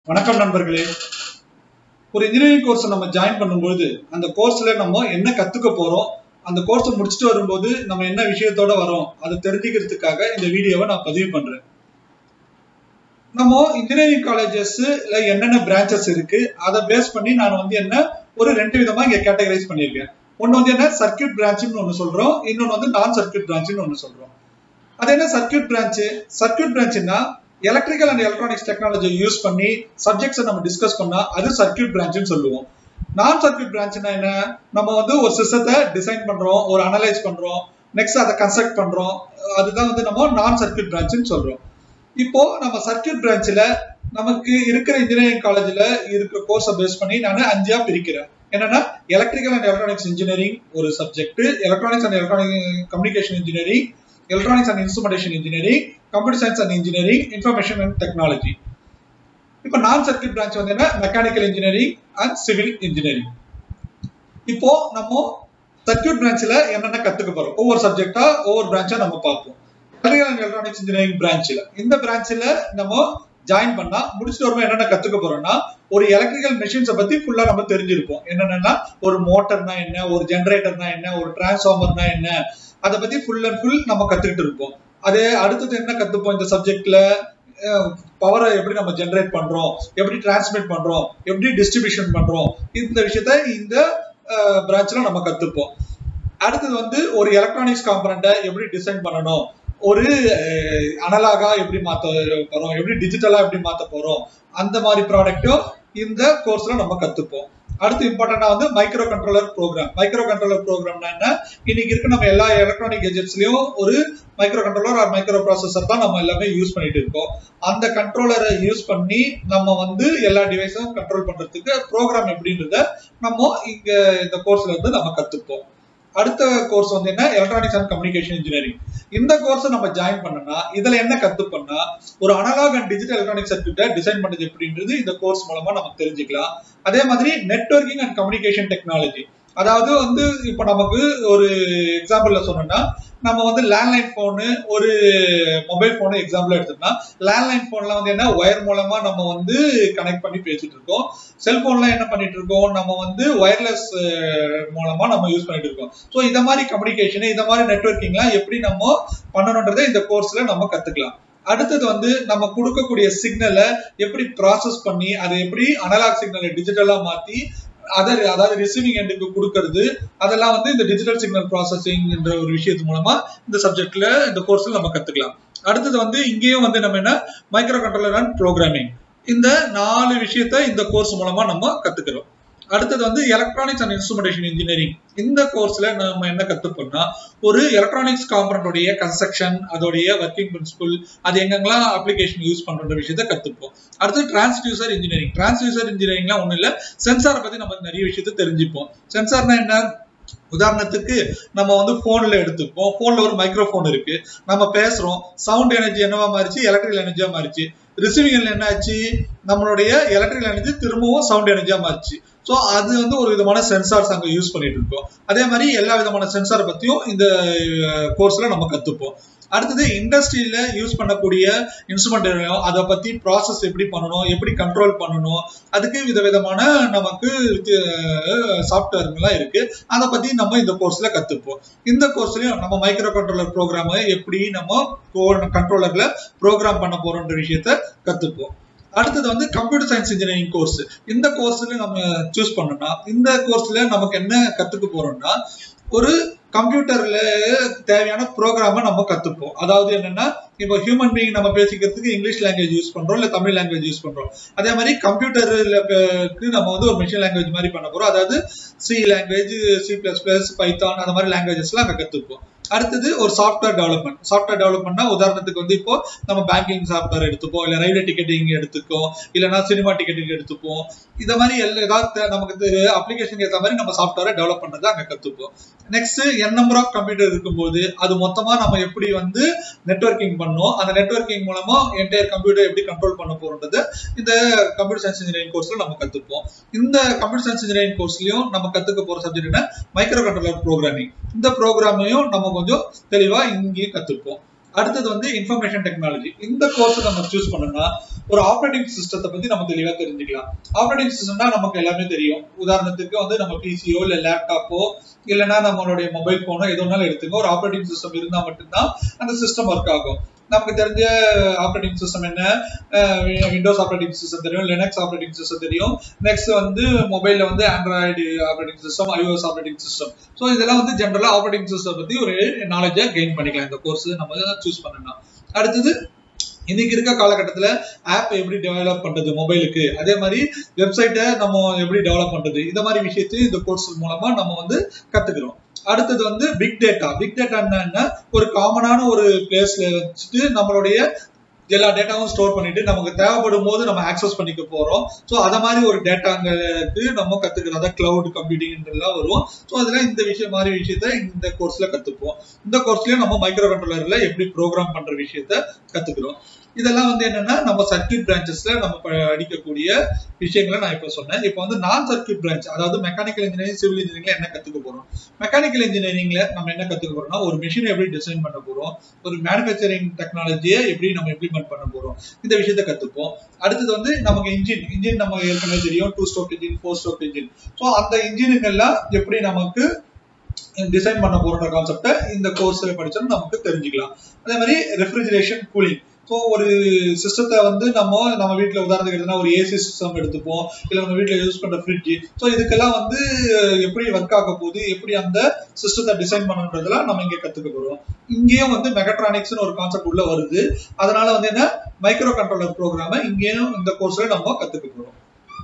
வணக்கம் நண்பர்களே ஒரு இன்ஜினியரிங் கோர்ஸ் நம்ம ஜாயின் பண்ணும்போது அந்த கோர்ஸ்ல நம்ம என்ன கத்துக்க போறோம் அந்த கோர்ஸ் முடிச்சுட்டு வரும்போது நம்ம என்ன விஷயத்தோட வரோம் அதை தெரிஞ்சுக்கிறதுக்காக இந்த வீடியோவை நான் பதிவு பண்றேன் நம்ம இன்ஜினியரிங் காலேஜஸ்ல என்னென்ன பிரான்ச்சஸ் இருக்கு அதை பேஸ் பண்ணி நான் வந்து என்ன ஒரு ரெண்டு விதமா இங்க கேட்டகரைஸ் பண்ணியிருக்கேன் ஒன்னு வந்து என்ன சர்க்கியூட் பிரான்ச்னு ஒன்னு சொல்றோம் இன்னொன்னு வந்து நான் சர்க்கியூட் பிரான்ச்னு ஒன்னு சொல்றோம் அது என்ன சர்க்கியூட் பிரான்ச் சர்க்கியூட் பிரான்ச்னா electrical and electronics technology use பண்ணி சப்ஜெக்ட்ஸை நம்ம டிஸ்கஸ் பண்ணா அது சர்க்கியூட் பிரான்ச்னு சொல்லுவோம் நான் சர்க்கியூட் பிரான்ச்னா என்ன நம்ம வந்து ஒரு சிஸ்டத்தை டிசைன் பண்றோம் ஒரு அனலைஸ் பண்றோம் நெக்ஸ்ட் அதை கன்ஸ்ட்ரக்ட் பண்றோம் அதுதான் வந்து நம்ம நான் சர்க்கியூட் பிரான்ச்னு சொல்றோம் இப்போ நம்ம சர்க்கியூட் பிரான்ச்ல நமக்கு இருக்கிற இன்ஜினியரிங் காலேஜ்ல இருக்கிற கோர்ஸை பேஸ் பண்ணி நான் அஞ்சா பிரிக்கிறேன் என்னன்னா எலக்ட்ரிக்கல் அண்ட் எலக்ட்ரானிக்ஸ் இன்ஜினியரிங் ஒரு subject electronics and electronic communication engineering electronics and instrumentation engineering computer science and engineering information and technology இப்போ நான் சர்க்கியூட் பிரான்ச் வந்து என்ன mechanical engineering and civil engineering இப்போ நம்ம சர்க்கியூட் பிரான்ச்ல என்னென்ன கத்துக்க போறோம் ஒவ்வொரு சப்ஜெக்டா ஒவ்வொரு பிரான்ச்சா நம்ம பார்ப்போம் எலக்ட்ரிக்கல் அண்ட் எலக்ட்ரானிக்ஸ் இன்ஜினியரிங் பிரான்ச்ல இந்த பிரான்ச்ல நம்ம ஜாயின் பண்ணா முடிச்சுட்டு வரும்போது என்னென்ன கத்துக்க போறோம்னா ஒரு எலக்ட்ரிக்கல் மெஷின்ஸை பத்தி ஃபுல்லா நம்ம தெரிஞ்சிருப்போம் என்னென்னா ஒரு மோட்டர்னா என்ன ஒரு ஜென்ரேட்டர்னா என்ன ஒரு டிரான்ஸ்ஃபார்மர்னா என்ன அதை பத்தி ஃபுல் அண்ட் ஃபுல் நம்ம கத்துக்கிட்டு இருப்போம் அதே அடுத்தது என்ன கத்துப்போம் இந்த சப்ஜெக்ட்ல பவரை எப்படி நம்ம ஜென்ரேட் பண்றோம் எப்படி டிரான்ஸ்மிட் பண்றோம் எப்படி டிஸ்ட்ரிபியூஷன் பண்றோம் இந்த விஷயத்த இந்த பிரான்ச்ல நம்ம கத்துப்போம் அடுத்தது வந்து ஒரு எலக்ட்ரானிக்ஸ் காம்பனண்ட்டை எப்படி டிசைன் பண்ணணும் ஒரு அனலாகா எப்படி மாத்த போறோம் எப்படி டிஜிட்டலா எப்படி மாத்த போறோம் அந்த மாதிரி ப்ராடக்ட்டும் இந்த கோர்ஸ்ல நம்ம கத்துப்போம் அடுத்து இம்பார்ட்டண்டா வந்து microcontroller program microcontroller ப்ரோக்ராம்னா என்ன இன்னைக்கு இருக்க நம்ம எல்லா எலக்ட்ரானிக் கெஜெட்ஸ்லயும் ஒரு microcontroller or microprocessor தான் நம்ம எல்லாமே யூஸ் பண்ணிட்டு இருக்கோம் அந்த கண்ட்ரோலரை யூஸ் பண்ணி நம்ம வந்து எல்லா டிவைஸும் கண்ட்ரோல் பண்றதுக்கு ப்ரோக்ராம் எப்படின்றத நம்ம இங்க இந்த கோர்ஸ்ல இருந்து நம்ம கத்துப்போம் அடுத்த கோர்ஸ் வந்து என்ன எலக்ட்ரானிக்ஸ் அண்ட் கம்யூனிகேஷன் இன்ஜினியரிங் இந்த கோர்ஸ் நம்ம ஜாயின் பண்ணனா இதுல என்ன கத்துப்போம்னா ஒரு அனலாக் அண்ட் டிஜிட்டல் எலக்ட்ரானிக் சர்க்கியூட்டை டிசைன் பண்ணது எப்படின்றது இந்த கோர்ஸ் மூலமா நம்ம தெரிஞ்சுக்கலாம் அதே மாதிரி நெட்ஒர்க்கிங் அண்ட் கம்யூனிகேஷன் டெக்னாலஜி அதாவது வந்து இப்ப நமக்கு ஒரு எக்ஸாம்பிள்ல சொன்னோம்னா நம்ம வந்து லேண்ட்லைன் போனு ஒரு மொபைல் போனு எக்ஸாம்பிள் எடுத்தோம்னா லேண்ட்லைன் போன்ல வந்து என்ன ஒயர் மூலமா நம்ம வந்து கனெக்ட் பண்ணி பேசிட்டு இருக்கோம் செல்போன்ல என்ன பண்ணிட்டு இருக்கோம் நம்ம வந்து ஒயர்லெஸ் மூலமா நம்ம யூஸ் பண்ணிட்டு இருக்கோம் ஸோ இந்த மாதிரி கம்யூனிகேஷன் இந்த மாதிரி நெட்ஒர்க்கிங்லாம் எப்படி நம்ம பண்ணணுன்றதை இந்த கோர்ஸ்ல நம்ம கத்துக்கலாம் அடுத்தது வந்து நம்ம கொடுக்கக்கூடிய சிக்னலை எப்படி ப்ராசஸ் பண்ணி அதை எப்படி அனலாக் சிக்னலை டிஜிட்டலா மாத்தி அதை அதாவது ரிசீவிங் எண்டுக்கு கொடுக்கறது அதெல்லாம் வந்து இந்த டிஜிட்டல் சிக்னல் ப்ராசஸிங் என்ற ஒரு விஷயத்து மூலமா இந்த சப்ஜெக்ட்ல இந்த கோர்ஸ்ல நம்ம கத்துக்கலாம் அடுத்தது வந்து இங்கேயும் வந்து நம்ம என்ன மைக்ரோ கண்ட்ரோலர் அண்ட் ப்ரோக்ராமிங் இந்த நாலு விஷயத்த இந்த கோர்ஸ் மூலமா நம்ம கத்துக்கிறோம் அடுத்தது வந்து எலக்ட்ரானிக்ஸ் அண்ட் இன்ஸ்ட்ருமெண்டேஷன் இன்ஜினியரிங் இந்த கோர்ஸ்ல நம்ம என்ன கத்துப்போம்னா ஒரு எலக்ட்ரானிக்ஸ் காம்பனண்டோடைய கன்ஸ்ட்ரக்ஷன் அதோடைய ஒர்க்கிங் பிரின்சிபல் அது எங்கெங்கெல்லாம் அப்ளிகேஷன் யூஸ் பண்ற விஷயத்த கத்துப்போம் அடுத்து டிரான்ஸ்டியூசர் இன்ஜினியரிங் டிரான்ஸ்டியூசர் இன்ஜினியரிங்லாம் ஒன்றும் இல்லை சென்சாரை பத்தி நம்ம நிறைய விஷயத்த தெரிஞ்சுப்போம் சென்சார்னா என்ன உதாரணத்துக்கு நம்ம வந்து போன்ல எடுத்துப்போம் போன்ல ஒரு மைக்ரோஃபோன் இருக்கு நம்ம பேசுறோம் சவுண்ட் எனர்ஜி என்னவா மாறிச்சு எலக்ட்ரிக்கல் எனர்ஜியா மாறிச்சு ரிசீவிங் என்ன ஆச்சு நம்மளுடைய எலக்ட்ரிக்கல் எனர்ஜி திரும்பவும் சவுண்ட் எனர்ஜியா மாறிச்சு ஸோ அது வந்து ஒரு விதமான சென்சார்ஸ் அங்கே யூஸ் பண்ணிட்டு இருக்கோம் அதே மாதிரி எல்லா விதமான சென்சார் பத்தியும் இந்த கோர்ஸ்ல நம்ம கத்துப்போம் அடுத்தது இண்டஸ்ட்ரியில யூஸ் பண்ணக்கூடிய இன்ஸ்ட்ருமெண்ட் அதை பத்தி ப்ராசஸ் எப்படி பண்ணணும் எப்படி கண்ட்ரோல் பண்ணணும் அதுக்கு விதவிதமான நமக்கு சாஃப்ட்வேர்லாம் இருக்கு அதை பத்தி நம்ம இந்த கோர்ஸ்ல கத்துப்போம் இந்த கோர்ஸ்லயும் நம்ம மைக்ரோ கண்ட்ரோலர் ப்ரோக்ராம் எப்படி நம்ம கண்ட்ரோலர்ல ப்ரோக்ராம் பண்ண போறோன்ற விஷயத்த கத்துப்போம் அடுத்தது வந்து கம்ப்யூட்டர் சயின்ஸ் இன்ஜினியரிங் கோர்ஸ் இந்த கோர்ஸ்ல நம்ம சூஸ் பண்ணோம்னா இந்த கோர்ஸ்ல நமக்கு என்ன கத்துக்க போறோம்னா ஒரு கம்ப்யூட்டர்ல தேவையான ப்ரோக்ராம நம்ம கத்துப்போம் அதாவது என்னன்னா இப்போ ஹியூமன் பீயிங் நம்ம பேசிக்கிறதுக்கு இங்கிலீஷ் லாங்குவேஜ் யூஸ் பண்றோம் இல்ல தமிழ் லாங்குவேஜ் யூஸ் பண்றோம் அதே மாதிரி கம்ப்யூட்டருக்கு நம்ம வந்து ஒரு மிஷின் லாங்குவேஜ் மாதிரி பண்ண போறோம் அதாவது C language C plus plus Python அந்த மாதிரி லாங்குவேஜஸ்லாம் அங்கே கத்துப்போம் அடுத்தது ஒரு சாஃப்ட்வேர் டெவலப்மெண்ட் சாஃப்ட்வேர் டெவலப்மெண்ட்னா உதாரணத்துக்கு வந்து இப்போ நம்ம பேங்கிங் சாஃப்ட்வேர் எடுத்துப்போம் இல்ல ரயில்வே டிக்கெட்டிங் எடுத்துக்கோம் இல்லைன்னா சினிமா டிக்கெட்டிங் எடுத்துப்போம் இந்த மாதிரி எல்லா ஏதாவது நமக்கு அப்ளிகேஷன் ஏற்ற மாதிரி நம்ம சாஃப்ட்வேரை டெவலப் பண்றதை அங்க கத்துப்போம் next N number of computer இருக்கும்போது அது மொத்தமா நம்ம எப்படி வந்து நெட்ஒர்க்கிங் பண்ணோம் அந்த நெட்ஒர்க்கிங் மூலமா என்டையர் கம்ப்யூட்டர் எப்படி கண்ட்ரோல் பண்ண போறோன்றது இந்த கம்ப்யூட்டர் சயின்ஸ் இன்ஜினியரிங் கோர்ஸ்ல நம்ம கத்துப்போம் இந்த கம்ப்யூட்டர் சயின்ஸ் இன்ஜினியரிங் கோர்ஸ்லயும் நம்ம கத்துக்க போற சப்ஜெக்ட் என்ன மைக்ரோ கண்ட்ரோலர் ப்ரோக்ராமிங் இந்த ப்ரோக்ராமையும் நம்ம கொஞ்சம் தெளிவா இங்கேயும் கத்துப்போம் அடுத்தது வந்து இன்ஃபர்மேஷன் டெக்னாலஜி இந்த கோர்ஸ் நம்ம சூஸ் பண்ணோம்னா ஒரு ஆப்ரேட்டிங் சிஸ்டத்தை பத்தி நம்ம தெளிவா தெரிஞ்சுக்கலாம் ஆப்ரேட்டிங் சிஸ்டம்னா நமக்கு எல்லாமே தெரியும் உதாரணத்துக்கு வந்து நம்ம பிசியோ இல்ல லேப்டாப்போ இல்லைன்னா நம்மளுடைய மொபைல் போனோ எதுனாலும் எடுத்துங்க ஒரு ஆப்ரேட்டிங் சிஸ்டம் இருந்தா மட்டும்தான் அந்த சிஸ்டம் ஒர்க் ஆகும் நமக்கு தெரிஞ்ச ஆப்ரேட்டிங் சிஸ்டம் என்ன விண்டோஸ் ஆப்ரேட்டிங் சிஸ்டம் தெரியும் லினக்ஸ் ஆப்ரேட்டிங் சிஸ்டம் தெரியும் நெக்ஸ்ட் வந்து மொபைல்ல வந்து Android operating system iOS operating system so இதெல்லாம் வந்து ஜென்ரலா ஆப்ரேட்டிங் சிஸ்டம் பத்தி ஒரு நாலேஜா கெயின் பண்ணிக்கலாம் இந்த கோர்ஸ் நம்ம சூஸ் பண்ணலாம் அடுத்தது இன்னைக்கு இருக்க காலகட்டத்துல ஆப் எப்படி டெவலப் பண்றது மொபைலுக்கு அதே மாதிரி வெப்சைட்டை நம்ம எப்படி டெவலப் பண்றது இந்த மாதிரி விஷயத்தையும் இந்த கோர்ஸ் மூலமா நம்ம வந்து கத்துக்கிறோம் அடுத்தது வந்து பிக் டேட்டா பிக் டேட்டா என்ன ஒரு காமனான ஒரு பிளேஸ்ல வச்சுட்டு நம்மளுடைய எல்லா டேட்டாவும் ஸ்டோர் பண்ணிட்டு நமக்கு தேவைப்படும் போது நம்ம ஆக்சஸ் பண்ணிக்க போறோம் ஸோ அத மாதிரி ஒரு டேட்டாங்களுக்கு நம்ம கத்துக்கிறோம் அதான் கிளவுட் கம்ப்யூட்டிங்லாம் வரும் ஸோ அதுல இந்த விஷயம் மாதிரி விஷயத்த இந்த கோர்ஸ்ல கத்துப்போம் இந்த கோர்ஸ்லயும் நம்ம மைக்ரோ கண்ட்ரோலர்ல எப்படி ப்ரோக்ராம் பண்ற விஷயத்த கத்துக்கிறோம் இதெல்லாம் வந்து என்னன்னா நம்ம சர்க்கியூட் பிரான்ச்சஸ்ல நம்ம படிக்கக்கூடிய விஷயங்களை நான் இப்ப சொன்னேன் இப்போ வந்து நான் சர்க்கியூட் பிரான்ச் அதாவது மெக்கானிக்கல் இன்ஜினியரிங் சிவில் இன்ஜினியரிங்ல என்ன கத்துக்க போறோம் மெக்கானிக்கல் இன்ஜினியரிங்ல நம்ம என்ன கத்துக்க போறோம்னா ஒரு மிஷினை எப்படி டிசைன் பண்ண போறோம் ஒரு மேனுஃபேக்சரிங் டெக்னாலஜியை எப்படி நம்ம இம்ப்ளிமெண்ட் பண்ண போறோம் இந்த விஷயத்த கத்துப்போம் அடுத்தது வந்து நமக்கு இன்ஜின் இன்ஜின் நம்ம ஏற்கனவே தெரியும் two stroke engine four stroke engine so அந்த இன்ஜினுங்கெல்லாம் எப்படி நமக்கு டிசைன் பண்ண போற கான்செப்டை இந்த கோர்ஸ்ல படிச்சா நமக்கு தெரிஞ்சுக்கலாம் அதே மாதிரி ரெஃப்ரிஜரேஷன் கூலிங் ஸோ ஒரு சிஸ்டத்தை வந்து நம்ம நம்ம வீட்டில் உதாரணத்துக்கு எடுத்தோம்னா ஒரு ஏசி சிஸ்டம் எடுத்துப்போம் இல்லை நம்ம வீட்டில் யூஸ் பண்ணுற ஃப்ரிட்ஜ் ஸோ இதுக்கெல்லாம் வந்து எப்படி ஒர்க் ஆக போகுது எப்படி அந்த சிஸ்டத்தை டிசைன் பண்ணுன்றதெல்லாம் நம்ம இங்கே கற்றுக்க போகிறோம் இங்கேயும் வந்து மெகட்ரானிக்ஸ்னு ஒரு கான்செப்ட் உள்ள வருது அதனால வந்து என்ன மைக்ரோ கண்ட்ரோலர் ப்ரோக்ராமை இங்கேயும் இந்த கோர்ஸ்ல நம்ம கற்றுக்க போகிறோம்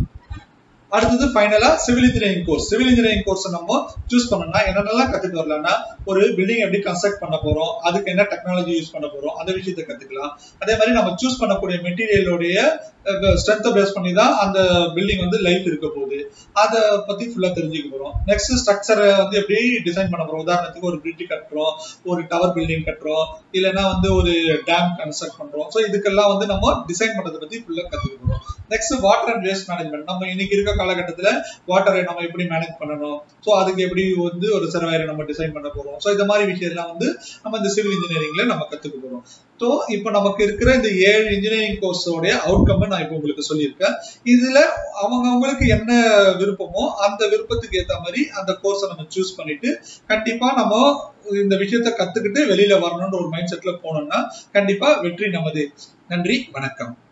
அடுத்தது ஃபைனலா civil engineering course civil engineering course நம்ம சூஸ் பண்ணோம்னா என்னென்னலாம் கத்துட்டு வரலாம்னா ஒரு பில்டிங் எப்படி கன்ஸ்ட்ரக்ட் பண்ண போறோம் அதுக்கு என்ன டெக்னாலஜி யூஸ் பண்ண போறோம் அந்த விஷயத்த கத்துக்கலாம் அதே மாதிரி நம்ம சூஸ் பண்ணக்கூடிய மெட்டீரியலோடைய ஸ்ட்ரென்த்தை பேஸ் பண்ணி தான் அந்த பில்டிங் வந்து லைஃப் இருக்க போகுது அதை பத்தி ஃபுல்லா தெரிஞ்சுக்க போறோம் நெக்ஸ்ட் ஸ்ட்ரக்சரை வந்து எப்படி டிசைன் பண்ண போறோம் உதாரணத்துக்கு ஒரு பிரிட்ஜ் கட்டுறோம் ஒரு டவர் பில்டிங் கட்டுறோம் இல்லைன்னா வந்து ஒரு டேம் கன்ஸ்ட்ரக்ட் பண்றோம் ஸோ இதுக்கெல்லாம் வந்து நம்ம டிசைன் பண்றதை பத்தி ஃபுல்லா கத்துக்க போறோம் next water and waste management நம்ம இன்னைக்கு இருக்க காலகட்டத்துல வாட்டரை நம்ம எப்படி மேனேஜ் பண்ணணும் ஸோ அதுக்கு எப்படி வந்து ஒரு சர்வைரை நம்ம டிசைன் பண்ண போறோம் ஸோ இந்த மாதிரி விஷயம்லாம் வந்து நம்ம இந்த சிவில் இன்ஜினியரிங்ல நம்ம கத்துக்க போறோம் ஸோ இப்போ நமக்கு இருக்கிற இந்த ஏழு இன்ஜினியரிங் கோர்ஸோடைய அவுட்கம் நான் இப்போ உங்களுக்கு சொல்லியிருக்கேன் இதுல அவங்க அவங்களுக்கு என்ன விருப்பமோ அந்த விருப்பத்துக்கு ஏற்ற மாதிரி அந்த கோர்ஸை நம்ம சூஸ் பண்ணிட்டு கண்டிப்பா நம்ம இந்த விஷயத்த கத்துக்கிட்டு வெளியில வரணும்ன்ற ஒரு மைண்ட் செட்ல போனோம்னா கண்டிப்பா வெற்றி நமது நன்றி வணக்கம்